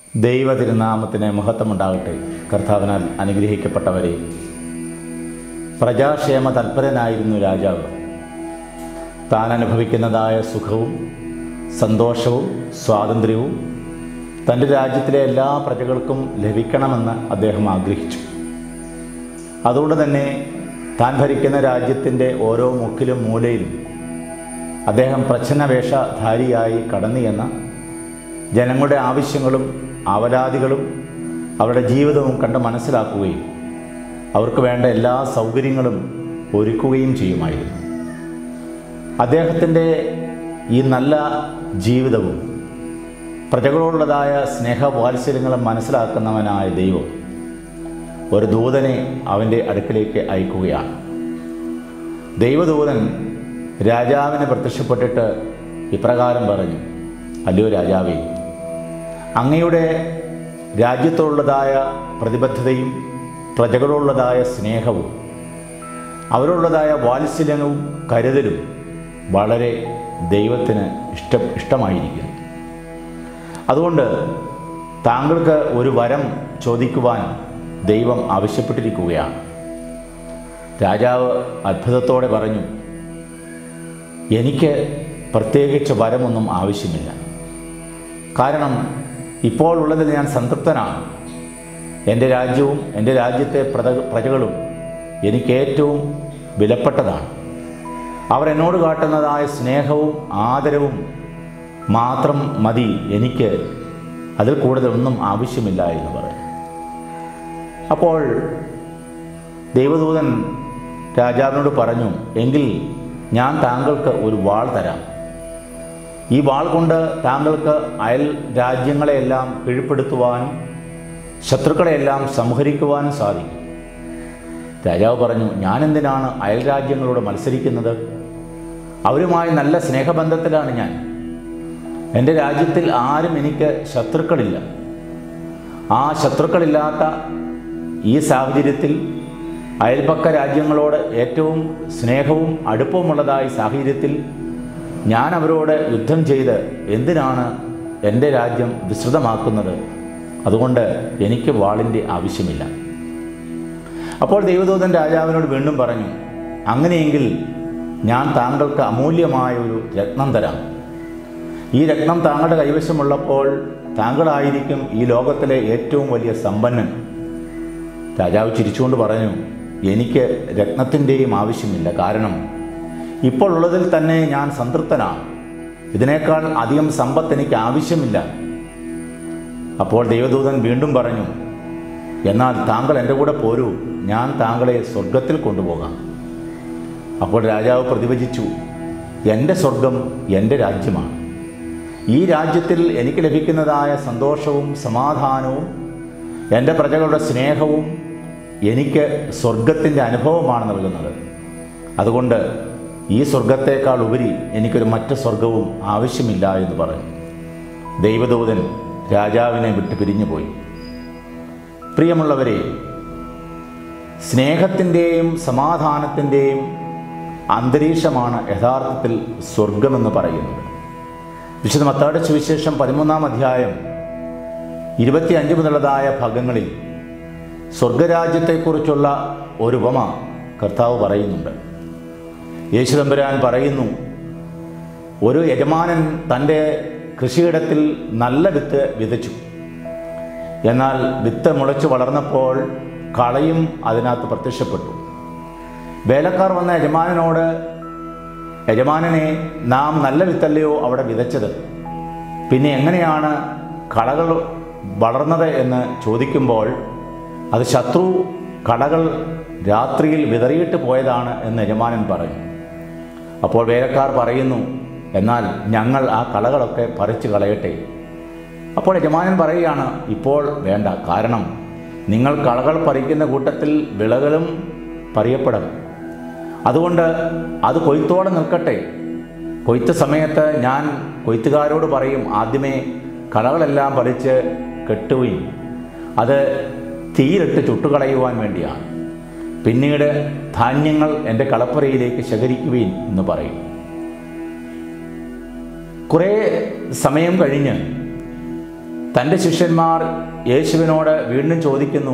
ദൈവ തിരുനാമത്തിന് മഹത്വമുണ്ടാകട്ടെ കർത്താവിനാൽ അനുഗ്രഹിക്കപ്പെട്ടവരെ പ്രജാക്ഷേമ തൽപരനായിരുന്നു രാജാവ് താൻ അനുഭവിക്കുന്നതായ സുഖവും സന്തോഷവും സ്വാതന്ത്ര്യവും തൻ്റെ രാജ്യത്തിലെ എല്ലാ പ്രജകൾക്കും ലഭിക്കണമെന്ന് അദ്ദേഹം ആഗ്രഹിച്ചു അതുകൊണ്ട് തന്നെ താൻ ഭരിക്കുന്ന രാജ്യത്തിൻ്റെ ഓരോ മുക്കിലും മൂലയിലും അദ്ദേഹം പ്രച്ഛന്നവേഷധാരിയായി കടന്നു എന്ന ജനങ്ങളുടെ ആവശ്യങ്ങളും അവലാദികളും അവരുടെ ജീവിതവും കണ്ട് മനസ്സിലാക്കുകയും അവർക്ക് വേണ്ട എല്ലാ സൗകര്യങ്ങളും ഒരുക്കുകയും ചെയ്യുമായിരുന്നു അദ്ദേഹത്തിൻ്റെ ഈ നല്ല ജീവിതവും പ്രജകളോടുള്ളതായ സ്നേഹവാത്സല്യങ്ങളും മനസ്സിലാക്കുന്നവനായ ദൈവം ഒരു ദൂതനെ അവൻ്റെ അടുക്കിലേക്ക് അയക്കുകയാണ് ദൈവദൂതൻ രാജാവിന് പ്രത്യക്ഷപ്പെട്ടിട്ട് ഇപ്രകാരം പറഞ്ഞു അല്ലയോ രാജാവേ അങ്ങയുടെ രാജ്യത്തോടുള്ളതായ പ്രതിബദ്ധതയും പ്രജകളോടുള്ളതായ സ്നേഹവും അവരോടുള്ളതായ വാത്സല്യവും കരുതലും വളരെ ദൈവത്തിന് ഇഷ്ട ഇഷ്ടമായിരിക്കുന്നു അതുകൊണ്ട് താങ്കൾക്ക് ഒരു വരം ചോദിക്കുവാൻ ദൈവം ആവശ്യപ്പെട്ടിരിക്കുകയാണ് രാജാവ് അത്ഭുതത്തോടെ പറഞ്ഞു എനിക്ക് പ്രത്യേകിച്ച് വരമൊന്നും ആവശ്യമില്ല കാരണം ഇപ്പോൾ ഉള്ളതിൽ ഞാൻ സംതൃപ്തനാണ് എൻ്റെ രാജ്യവും എൻ്റെ രാജ്യത്തെ പ്രജ പ്രജകളും എനിക്ക് ഏറ്റവും വിലപ്പെട്ടതാണ് അവർ എന്നോട് കാട്ടുന്നതായ സ്നേഹവും ആദരവും മാത്രം മതി എനിക്ക് അതിൽ കൂടുതലൊന്നും ആവശ്യമില്ല എന്ന് പറയും അപ്പോൾ ദൈവദൂതൻ രാജാവിനോട് പറഞ്ഞു എങ്കിൽ ഞാൻ താങ്കൾക്ക് ഒരു വാൾ തരാം ഈ വാൾ കൊണ്ട് താങ്കൾക്ക് അയൽ രാജ്യങ്ങളെയെല്ലാം കീഴ്പ്പെടുത്തുവാനും ശത്രുക്കളെയെല്ലാം സംഹരിക്കുവാനും സാധിക്കും രാജാവ് പറഞ്ഞു ഞാൻ എന്തിനാണ് അയൽ രാജ്യങ്ങളോട് മത്സരിക്കുന്നത് അവരുമായി നല്ല സ്നേഹബന്ധത്തിലാണ് ഞാൻ എൻ്റെ രാജ്യത്തിൽ ആരും എനിക്ക് ശത്രുക്കളില്ല ആ ശത്രുക്കളില്ലാത്ത ഈ സാഹചര്യത്തിൽ അയൽപക്ക രാജ്യങ്ങളോട് ഏറ്റവും സ്നേഹവും അടുപ്പവുമുള്ളതായ സാഹചര്യത്തിൽ ഞാൻ അവരോട് യുദ്ധം ചെയ്ത് എന്തിനാണ് എൻ്റെ രാജ്യം വിസ്തൃതമാക്കുന്നത് അതുകൊണ്ട് എനിക്ക് വാളിൻ്റെ ആവശ്യമില്ല അപ്പോൾ ദൈവദൂതൻ രാജാവിനോട് വീണ്ടും പറഞ്ഞു അങ്ങനെയെങ്കിൽ ഞാൻ താങ്കൾക്ക് അമൂല്യമായ ഒരു രത്നം തരാം ഈ രത്നം താങ്കളുടെ കൈവശമുള്ളപ്പോൾ താങ്കളായിരിക്കും ഈ ലോകത്തിലെ ഏറ്റവും വലിയ സമ്പന്നൻ രാജാവ് ചിരിച്ചുകൊണ്ട് പറഞ്ഞു എനിക്ക് രത്നത്തിൻ്റെയും ആവശ്യമില്ല കാരണം ഇപ്പോൾ ഉള്ളതിൽ തന്നെ ഞാൻ സംതൃപ്തനാണ് ഇതിനേക്കാൾ അധികം സമ്പത്ത് എനിക്ക് ആവശ്യമില്ല അപ്പോൾ ദൈവദൂതൻ വീണ്ടും പറഞ്ഞു എന്നാൽ താങ്കൾ എൻ്റെ കൂടെ പോരൂ ഞാൻ താങ്കളെ സ്വർഗത്തിൽ കൊണ്ടുപോകാം അപ്പോൾ രാജാവ് പ്രതിവചിച്ചു എൻ്റെ സ്വർഗം എൻ്റെ രാജ്യമാണ് ഈ രാജ്യത്തിൽ എനിക്ക് ലഭിക്കുന്നതായ സന്തോഷവും സമാധാനവും എൻ്റെ പ്രജകളുടെ സ്നേഹവും എനിക്ക് സ്വർഗത്തിൻ്റെ അനുഭവമാണ് നൽകുന്നത് അതുകൊണ്ട് ഈ സ്വർഗത്തേക്കാൾ ഉപരി എനിക്കൊരു മറ്റ് സ്വർഗവും ആവശ്യമില്ല എന്ന് പറഞ്ഞു ദൈവദൂതൻ രാജാവിനെ വിട്ട് പിരിഞ്ഞുപോയി പ്രിയമുള്ളവരെ സ്നേഹത്തിൻ്റെയും സമാധാനത്തിൻ്റെയും അന്തരീക്ഷമാണ് യഥാർത്ഥത്തിൽ സ്വർഗമെന്ന് പറയുന്നത് വിശുദ്ധ മത്താടെ സുവിശേഷം പതിമൂന്നാം അധ്യായം ഇരുപത്തി അഞ്ച് മുതലുള്ളതായ ഭാഗങ്ങളിൽ സ്വർഗരാജ്യത്തെക്കുറിച്ചുള്ള ഒരു ഉപമ കർത്താവ് പറയുന്നുണ്ട് യേശുദമ്പുരാൻ പറയുന്നു ഒരു യജമാനൻ തൻ്റെ കൃഷിയിടത്തിൽ നല്ല വിത്ത് വിതച്ചു എന്നാൽ വിത്ത് മുളച്ചു വളർന്നപ്പോൾ കളയും അതിനകത്ത് പ്രത്യക്ഷപ്പെട്ടു വേലക്കാർ വന്ന യജമാനനോട് യജമാനനെ നാം നല്ല വിത്തല്ലയോ അവിടെ വിതച്ചത് പിന്നെ എങ്ങനെയാണ് കളകൾ വളർന്നത് എന്ന് ചോദിക്കുമ്പോൾ അത് ശത്രു കളകൾ രാത്രിയിൽ വിതറിയിട്ട് പോയതാണ് എന്ന് യജമാനൻ പറഞ്ഞു അപ്പോൾ വേലക്കാർ പറയുന്നു എന്നാൽ ഞങ്ങൾ ആ കളകളൊക്കെ പറിച്ചു കളയട്ടെ അപ്പോൾ യജമാനൻ പറയുകയാണ് ഇപ്പോൾ വേണ്ട കാരണം നിങ്ങൾ കളകൾ പറിക്കുന്ന കൂട്ടത്തിൽ വിളകളും പറയപ്പെടണം അതുകൊണ്ട് അത് കൊയ്ത്തോടെ നിൽക്കട്ടെ കൊയ്ത്ത് സമയത്ത് ഞാൻ കൊയ്ത്തുകാരോട് പറയും ആദ്യമേ കളകളെല്ലാം പറിച്ച് കെട്ടുകയും അത് തീയിലിട്ട് ചുട്ടുകളയുവാൻ വേണ്ടിയാണ് പിന്നീട് ധാന്യങ്ങൾ എൻ്റെ കളപ്പുരയിലേക്ക് ശേഖരിക്കുവീൻ എന്ന് പറയും കുറേ സമയം കഴിഞ്ഞ് തൻ്റെ ശിഷ്യന്മാർ യേശുവിനോട് വീണ്ടും ചോദിക്കുന്നു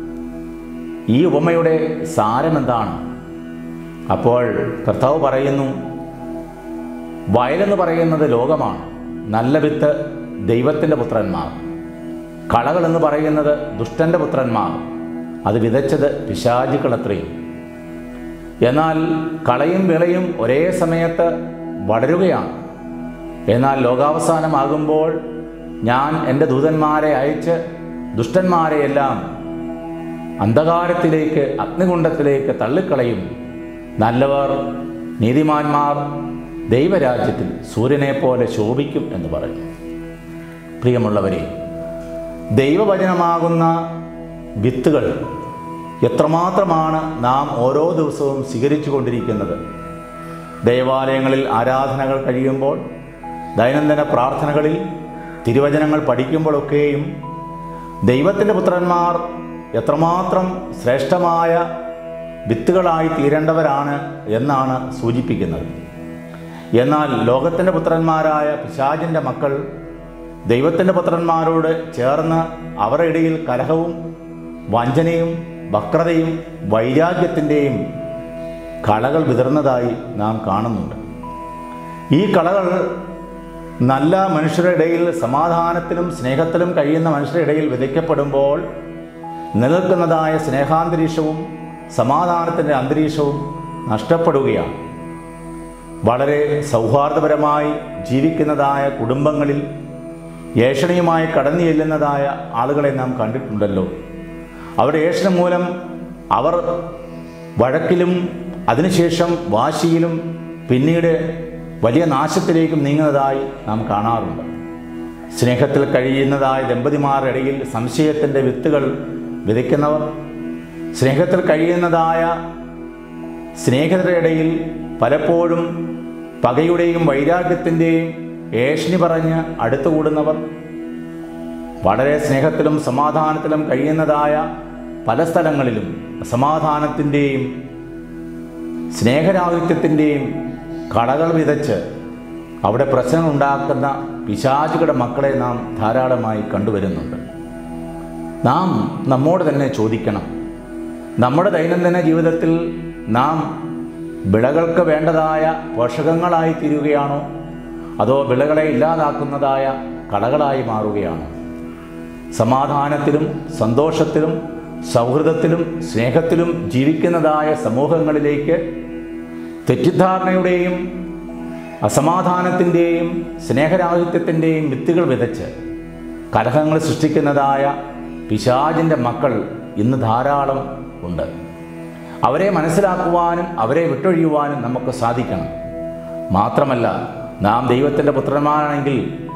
ഈ ഉപമയുടെ സാരം എന്താണ് അപ്പോൾ കർത്താവ് പറയുന്നു വയലെന്ന് പറയുന്നത് ലോകമാണ് നല്ല വിത്ത് ദൈവത്തിൻ്റെ പുത്രന്മാർ കളകൾ എന്ന് പറയുന്നത് ദുഷ്ടൻ്റെ പുത്രന്മാർ അത് വിതച്ചത് പിശാചുക്കളത്രയും എന്നാൽ കളയും വിളയും ഒരേ സമയത്ത് വളരുകയാണ് എന്നാൽ ലോകാവസാനമാകുമ്പോൾ ഞാൻ എൻ്റെ ദൂതന്മാരെ അയച്ച് ദുഷ്ടന്മാരെയെല്ലാം അന്ധകാരത്തിലേക്ക് അഗ്നികുണ്ഡത്തിലേക്ക് തള്ളിക്കളയും നല്ലവർ നീതിമാന്മാർ ദൈവരാജ്യത്തിൽ സൂര്യനെ പോലെ ശോഭിക്കും എന്ന് പറഞ്ഞു പ്രിയമുള്ളവരെ ദൈവവചനമാകുന്ന വിത്തുകൾ എത്രമാത്രമാണ് നാം ഓരോ ദിവസവും സ്വീകരിച്ചു കൊണ്ടിരിക്കുന്നത് ദേവാലയങ്ങളിൽ ആരാധനകൾ കഴിയുമ്പോൾ ദൈനംദിന പ്രാർത്ഥനകളിൽ തിരുവചനങ്ങൾ പഠിക്കുമ്പോഴൊക്കെയും ദൈവത്തിൻ്റെ പുത്രന്മാർ എത്രമാത്രം ശ്രേഷ്ഠമായ വിത്തുകളായി തീരേണ്ടവരാണ് എന്നാണ് സൂചിപ്പിക്കുന്നത് എന്നാൽ ലോകത്തിൻ്റെ പുത്രന്മാരായ പിശാചിൻ്റെ മക്കൾ ദൈവത്തിൻ്റെ പുത്രന്മാരോട് ചേർന്ന് അവരുടെ ഇടയിൽ കലഹവും വഞ്ചനയും വക്രതയും വൈരാഗ്യത്തിൻ്റെയും കളകൾ വിതർന്നതായി നാം കാണുന്നുണ്ട് ഈ കളകൾ നല്ല മനുഷ്യരുടെ ഇടയിൽ സമാധാനത്തിലും സ്നേഹത്തിലും കഴിയുന്ന മനുഷ്യരുടെ ഇടയിൽ വിതയ്ക്കപ്പെടുമ്പോൾ നിലനിൽക്കുന്നതായ സ്നേഹാന്തരീക്ഷവും സമാധാനത്തിൻ്റെ അന്തരീക്ഷവും നഷ്ടപ്പെടുകയാണ് വളരെ സൗഹാർദ്ദപരമായി ജീവിക്കുന്നതായ കുടുംബങ്ങളിൽ ഏഷണിയുമായി കടന്നു ചെല്ലുന്നതായ ആളുകളെ നാം കണ്ടിട്ടുണ്ടല്ലോ അവരുടെ ഏഷണം മൂലം അവർ വഴക്കിലും അതിനുശേഷം വാശിയിലും പിന്നീട് വലിയ നാശത്തിലേക്കും നീങ്ങുന്നതായി നാം കാണാറുണ്ട് സ്നേഹത്തിൽ കഴിയുന്നതായ ദമ്പതിമാരുടെ ഇടയിൽ സംശയത്തിൻ്റെ വിത്തുകൾ വിതയ്ക്കുന്നവർ സ്നേഹത്തിൽ കഴിയുന്നതായ സ്നേഹിതരുടെ ഇടയിൽ പലപ്പോഴും പകയുടെയും വൈരാഗ്യത്തിൻ്റെയും ഏഷണി പറഞ്ഞ് അടുത്തുകൂടുന്നവർ വളരെ സ്നേഹത്തിലും സമാധാനത്തിലും കഴിയുന്നതായ പല സ്ഥലങ്ങളിലും സമാധാനത്തിൻ്റെയും സ്നേഹരാഹിത്യത്തിൻ്റെയും കളകൾ വിതച്ച് അവിടെ പ്രശ്നങ്ങൾ ഉണ്ടാക്കുന്ന പിശാചുകളുടെ മക്കളെ നാം ധാരാളമായി കണ്ടുവരുന്നുണ്ട് നാം നമ്മോട് തന്നെ ചോദിക്കണം നമ്മുടെ ദൈനംദിന ജീവിതത്തിൽ നാം വിളകൾക്ക് വേണ്ടതായ പോഷകങ്ങളായി തീരുകയാണോ അതോ വിളകളെ ഇല്ലാതാക്കുന്നതായ കളകളായി മാറുകയാണോ സമാധാനത്തിലും സന്തോഷത്തിലും സൗഹൃദത്തിലും സ്നേഹത്തിലും ജീവിക്കുന്നതായ സമൂഹങ്ങളിലേക്ക് തെറ്റിദ്ധാരണയുടെയും അസമാധാനത്തിൻ്റെയും സ്നേഹരാഹിത്യത്തിൻ്റെയും വിത്തുകൾ വിതച്ച് കലഹങ്ങൾ സൃഷ്ടിക്കുന്നതായ പിശാചിൻ്റെ മക്കൾ ഇന്ന് ധാരാളം ഉണ്ട് അവരെ മനസ്സിലാക്കുവാനും അവരെ വിട്ടൊഴിയുവാനും നമുക്ക് സാധിക്കണം മാത്രമല്ല നാം ദൈവത്തിൻ്റെ പുത്രന്മാരാണെങ്കിൽ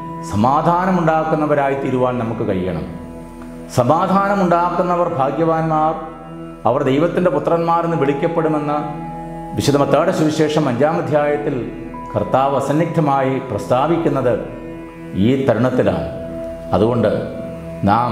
സമാധാനമുണ്ടാക്കുന്നവരായി തീരുവാൻ നമുക്ക് കഴിയണം സമാധാനമുണ്ടാക്കുന്നവർ ഭാഗ്യവാന്മാർ അവർ ദൈവത്തിൻ്റെ പുത്രന്മാരെന്ന് വിളിക്കപ്പെടുമെന്ന് വിശുദ്ധ മത്താടെ സുവിശേഷം അഞ്ചാം അധ്യായത്തിൽ കർത്താവ് അസന്നിഗ്ധമായി പ്രസ്താവിക്കുന്നത് ഈ തരുണത്തിലാണ് അതുകൊണ്ട് നാം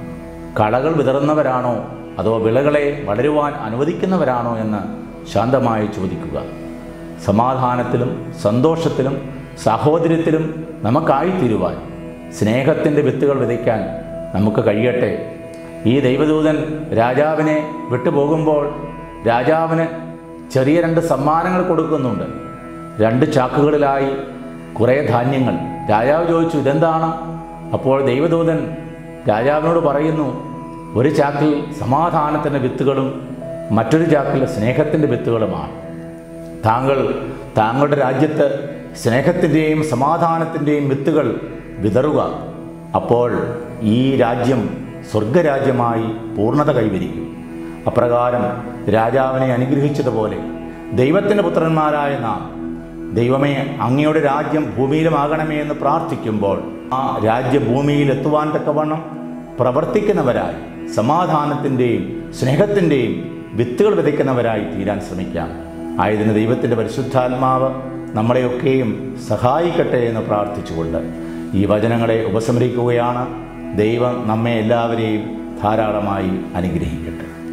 കളകൾ വിതറുന്നവരാണോ അതോ വിളകളെ വളരുവാൻ അനുവദിക്കുന്നവരാണോ എന്ന് ശാന്തമായി ചോദിക്കുക സമാധാനത്തിലും സന്തോഷത്തിലും സാഹോദര്യത്തിലും നമുക്കായിത്തീരുവാൻ സ്നേഹത്തിൻ്റെ വിത്തുകൾ വിതയ്ക്കാൻ നമുക്ക് കഴിയട്ടെ ഈ ദൈവദൂതൻ രാജാവിനെ വിട്ടുപോകുമ്പോൾ രാജാവിന് ചെറിയ രണ്ട് സമ്മാനങ്ങൾ കൊടുക്കുന്നുണ്ട് രണ്ട് ചാക്കുകളിലായി കുറേ ധാന്യങ്ങൾ രാജാവ് ചോദിച്ചു ഇതെന്താണ് അപ്പോൾ ദൈവദൂതൻ രാജാവിനോട് പറയുന്നു ഒരു ചാക്കിൽ സമാധാനത്തിൻ്റെ വിത്തുകളും മറ്റൊരു ചാക്കിൽ സ്നേഹത്തിൻ്റെ വിത്തുകളുമാണ് താങ്കൾ താങ്കളുടെ രാജ്യത്ത് സ്നേഹത്തിൻ്റെയും സമാധാനത്തിൻ്റെയും വിത്തുകൾ വിതറുക അപ്പോൾ ഈ രാജ്യം സ്വർഗരാജ്യമായി പൂർണ്ണത കൈവരിക്കും അപ്രകാരം രാജാവിനെ അനുഗ്രഹിച്ചതുപോലെ ദൈവത്തിൻ്റെ പുത്രന്മാരായ നാം ദൈവമേ അങ്ങയുടെ രാജ്യം ഭൂമിയിലുമാകണമേ എന്ന് പ്രാർത്ഥിക്കുമ്പോൾ ആ രാജ്യം ഭൂമിയിൽ എത്തുവാൻ തക്കവണ്ണം പ്രവർത്തിക്കുന്നവരായി സമാധാനത്തിൻ്റെയും സ്നേഹത്തിൻ്റെയും വിത്തുകൾ വിതയ്ക്കുന്നവരായി തീരാൻ ശ്രമിക്കാം ആയതിന് ദൈവത്തിൻ്റെ പരിശുദ്ധാത്മാവ് നമ്മളെയൊക്കെയും സഹായിക്കട്ടെ എന്ന് പ്രാർത്ഥിച്ചുകൊണ്ട് ഈ വചനങ്ങളെ ഉപസംഹരിക്കുകയാണ് ദൈവം നമ്മെ എല്ലാവരെയും ധാരാളമായി അനുഗ്രഹിക്കട്ടെ